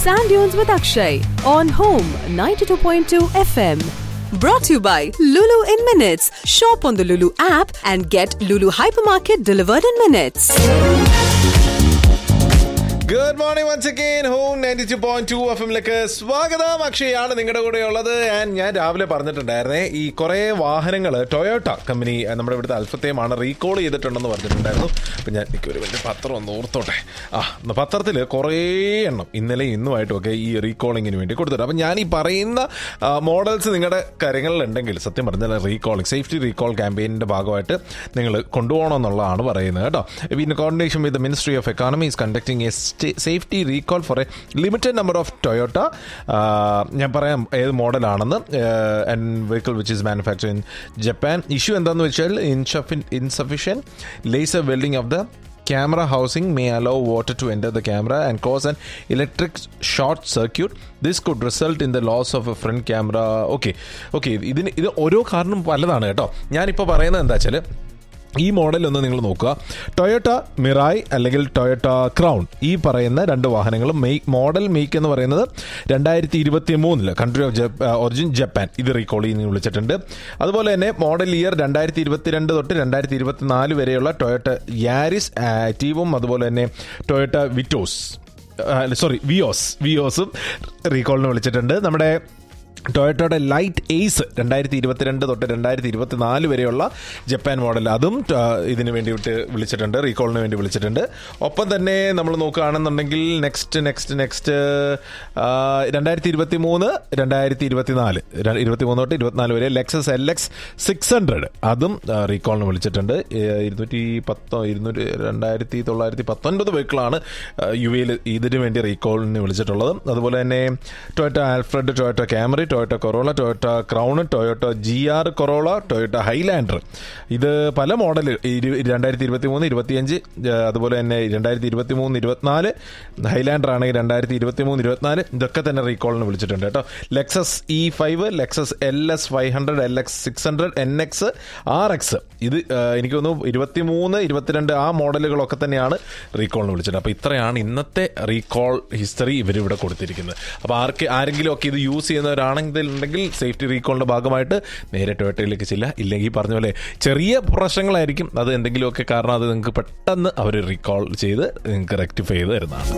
Sand Dunes with Akshay on Home 92.2 FM. Brought to you by Lulu in Minutes. Shop on the Lulu app and get Lulu Hypermarket delivered in minutes. Good morning once again home ninety two point two F എമ്മിലേക്ക് സ്വാഗതം അക്ഷയാണ് നിങ്ങളുടെ കൂടെ ഉള്ളത് and ഞാൻ രാവിലെ പറഞ്ഞിട്ടുണ്ടായിരുന്നേ ഈ കുറേ വാഹനങ്ങൾ ടൊയോട്ട കമ്പനി അഹ് നമ്മുടെ ഇവിടുത്തെ അൽഫത്തേമാണ് റീകോൾ ചെയ്തിട്ടുണ്ടെന്ന് പറഞ്ഞിട്ടുണ്ടായിരുന്നു അപ്പം ഞാൻ എനിക്ക് ഒരു വലിയ പത്രം ഒന്ന് ഓർത്തോട്ടെ ആ പത്രത്തിൽ കുറേ എണ്ണം ഇന്നലെ ഇന്നുമായിട്ടും ഒക്കെ ഈ റീകോളിങ്ങിന് വേണ്ടി കൊടുത്തിട്ടുണ്ട് അപ്പം ഞാൻ ഈ പറയുന്ന മോഡൽസ് നിങ്ങളുടെ കാര്യങ്ങളിലുണ്ടെങ്കിൽ സത്യം പറഞ്ഞാൽ റീകോളിംഗ് സേഫ്റ്റി റീകോൾ ക്യാമ്പയിനിൻ്റെ ഭാഗമായിട്ട് നിങ്ങൾ കൊണ്ടുപോകണമെന്നുള്ളതാണ് പറയുന്നത് കേട്ടോ in coordination with ministry of economy is conducting a safety recall for a limited number of Toyota ഞാൻ പറയാം ഏത് മോഡലാണെന്ന് and vehicle which is manufacture in Japan issue എന്താണെന്ന് വെച്ചാൽ insufficient insufficient laser welding of the camera housing may allow water to enter the camera and cause an electric short circuit this could result in the loss of a front camera okay okay ഇതിന് ഇത് ഓരോ കാരണം പലതാണ് കേട്ടോ ഞാനിപ്പോൾ പറയുന്നത് എന്താ വെച്ചാൽ ഈ മോഡൽ ഒന്ന് നിങ്ങൾ നോക്കുക ടൊയോട്ട മിറായ് അല്ലെങ്കിൽ ടൊയോട്ട ക്രൗൺ ഈ പറയുന്ന രണ്ട് വാഹനങ്ങളും മെയ്ക്ക് മോഡൽ മേക്ക് എന്ന് പറയുന്നത് രണ്ടായിരത്തി ഇരുപത്തി മൂന്നില് കൺട്രി ഓഫ് ഒറിജിൻ ജപ്പാൻ ഇത് റീകോൾ ചെയ്യുന്ന വിളിച്ചിട്ടുണ്ട് അതുപോലെ തന്നെ മോഡൽ ഇയർ രണ്ടായിരത്തി ഇരുപത്തിരണ്ട് തൊട്ട് രണ്ടായിരത്തി ഇരുപത്തിനാല് വരെയുള്ള ടൊയോട്ട യാരിസ് ആക്റ്റീവും അതുപോലെ തന്നെ ടൊയോട്ട വിറ്റോസ് സോറി വിയോസ് വിയോസും റീകോളിന് വിളിച്ചിട്ടുണ്ട് നമ്മുടെ ടൊയോട്ടോയുടെ ലൈറ്റ് എയ്സ് രണ്ടായിരത്തി ഇരുപത്തിരണ്ട് തൊട്ട് രണ്ടായിരത്തി ഇരുപത്തിനാല് വരെയുള്ള ജപ്പാൻ മോഡൽ അതും ആ, ഇതിന് വേണ്ടിയിട്ട് വിളിച്ചിട്ടുണ്ട് റീകോളിന് വേണ്ടി വിളിച്ചിട്ടുണ്ട് ഒപ്പം തന്നെ നമ്മൾ നോക്കുകയാണെന്നുണ്ടെങ്കിൽ നെക്സ്റ്റ് നെക്സ്റ്റ് നെക്സ്റ്റ് രണ്ടായിരത്തി ഇരുപത്തി മൂന്ന് രണ്ടായിരത്തി ഇരുപത്തിനാല് ഇരുപത്തി മൂന്ന് തൊട്ട് ഇരുപത്തിനാല് വരെ Lexus L X six hundred അതും ആ, റീകോളിന് വിളിച്ചിട്ടുണ്ട് ഏ, ഇരുന്നൂറ്റി പത്തോ ഇരുന്നൂറ്റി രണ്ടായിരത്തി തൊള്ളായിരത്തി പത്തൊൻപത് വെഹിക്കിളാണ് യു എയിൽ ഇതിന് വേണ്ടി റീകോളിന് വിളിച്ചിട്ടുള്ളത് അതുപോലെ തന്നെ Toyota Alphard Toyota Camry Toyota Corolla Toyota Crown Toyota G R Corolla Toyota Highlander ഇത് പല മോഡൽ രണ്ടായിരത്തി ഇരുപത്തി മൂന്ന് ഇരുപത്തിയഞ്ച് അതുപോലെ തന്നെ രണ്ടായിരത്തി ഇരുപത്തി മൂന്ന് ഇരുപത്തിനാല് ഹൈലാൻഡർ ആണെങ്കിൽ രണ്ടായിരത്തി ഇരുപത്തി മൂന്ന് ഇരുപത്തിനാല് ഇതൊക്കെ തന്നെ റീകോളിന് വിളിച്ചിട്ടുണ്ട് കേട്ടോ Lexus E five Lexus L S five hundred L X six hundred N X R X ഇത് ആ, എനിക്ക് തോന്നുന്നു ഇരുപത്തി മൂന്ന് ഇരുപത്തിരണ്ട് ആ മോഡലുകളൊക്കെ തന്നെയാണ് റീകോളിന് വിളിച്ചത് അപ്പോൾ ഇത്രയാണ് ഇന്നത്തെ റീകോൾ ഹിസ്റ്ററി ഇവരിവിടെ കൊടുത്തിരിക്കുന്നത് അപ്പോൾ ആർക്ക് ആരെങ്കിലും ഒക്കെ ഇത് യൂസ് ചെയ്യുന്നവരാണെങ്കിൽ ഉണ്ടെങ്കിൽ സേഫ്റ്റി റീകോളിന്റെ ഭാഗമായിട്ട് നേരെ ടൊയോട്ടയിലേക്ക് ചെല്ലുക ഇല്ലെങ്കിൽ ഈ പറഞ്ഞ പോലെ ചെറിയ പ്രശ്നങ്ങളായിരിക്കും അത് എന്തെങ്കിലുമൊക്കെ കാരണം അത് നിങ്ങൾക്ക് പെട്ടെന്ന് അവർ റീകോൾ ചെയ്ത് നിങ്ങൾക്ക് റെക്ടിഫൈ ചെയ്ത് തരുന്നതാണ്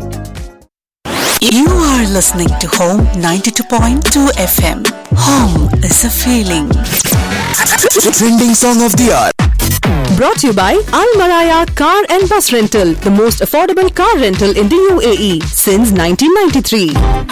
You are listening to Home 92.2 FM. Home is a feeling. Trending song of the hour. Brought to you by Al Maraya Car and Bus Rental, the most affordable car rental in the UAE since 1993.